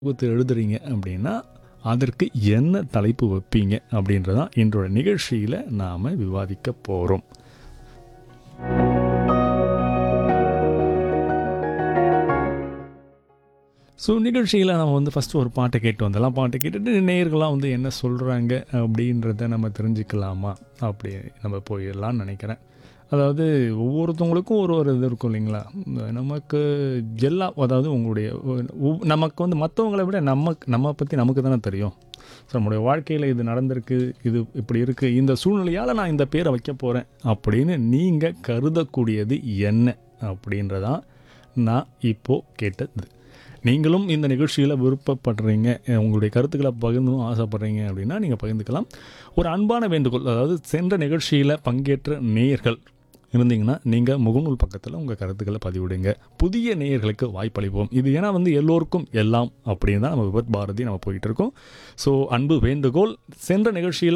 புத்தகத்தை எழுதுறீங்க அப்படின்னா அதற்கு என்ன தலைப்பு வைப்பீங்க அப்படின்றதான் இன்றோட நிகழ்ச்சியில் நாம் விவாதிக்க போகிறோம் ஸோ நிகழ்ச்சியில் நம்ம வந்து ஃபஸ்ட்டு ஒரு பாட்டை கேட்டு வந்தலாம் பாட்டை கேட்டுட்டு நேயர்கள்லாம் வந்து என்ன சொல்கிறாங்க அப்படின்றத நம்ம தெரிஞ்சுக்கலாமா அப்படி நம்ம போயிடலாம்னு நினைக்கிறேன் அதாவது ஒவ்வொருத்தவங்களுக்கும் ஒரு ஒரு இது இருக்கும் இல்லைங்களா நமக்கு எல்லா அதாவது உங்களுடைய ஒவ்- நமக்கு வந்து மற்றவங்களை விட நம்ம நம்ம பற்றி நமக்கு தானே தெரியும் ஸோ நம்முடைய வாழ்க்கையில் இது நடந்திருக்கு இது இப்படி இருக்குது இந்த சூழ்நிலையால் நான் இந்த பேரை வைக்க போகிறேன் அப்படின்னு நீங்கள் கருதக்கூடியது என்ன அப்படின்றதான் நான் இப்போது கேட்டது நீங்களும் இந்த நிகழ்ச்சியில் விருப்பப்படுறீங்க அஹ் உங்களுடைய கருத்துக்களை பகிர்ந்தும் ஆசைப்படுறீங்க அப்படின்னா நீங்கள் பகிர்ந்துக்கலாம் ஒரு அன்பான வேண்டுகோள் அதாவது சென்ற நிகழ்ச்சியில் பங்கேற்ற நேயர்கள் இருந்தீங்கன்னா நீங்கள் முகநூல் பக்கத்தில் உங்கள் கருத்துக்களை பதிவிடுங்க புதிய நேயர்களுக்கு வாய்ப்பளிப்போம் இது ஏன்னா வந்து எல்லோருக்கும் எல்லாம் அப்படின்னு தான் நம்ம விபத் பாரதி நம்ம போயிட்டு இருக்கோம் ஸோ அன்பு வேண்டுகோள் சென்ற நிகழ்ச்சியில்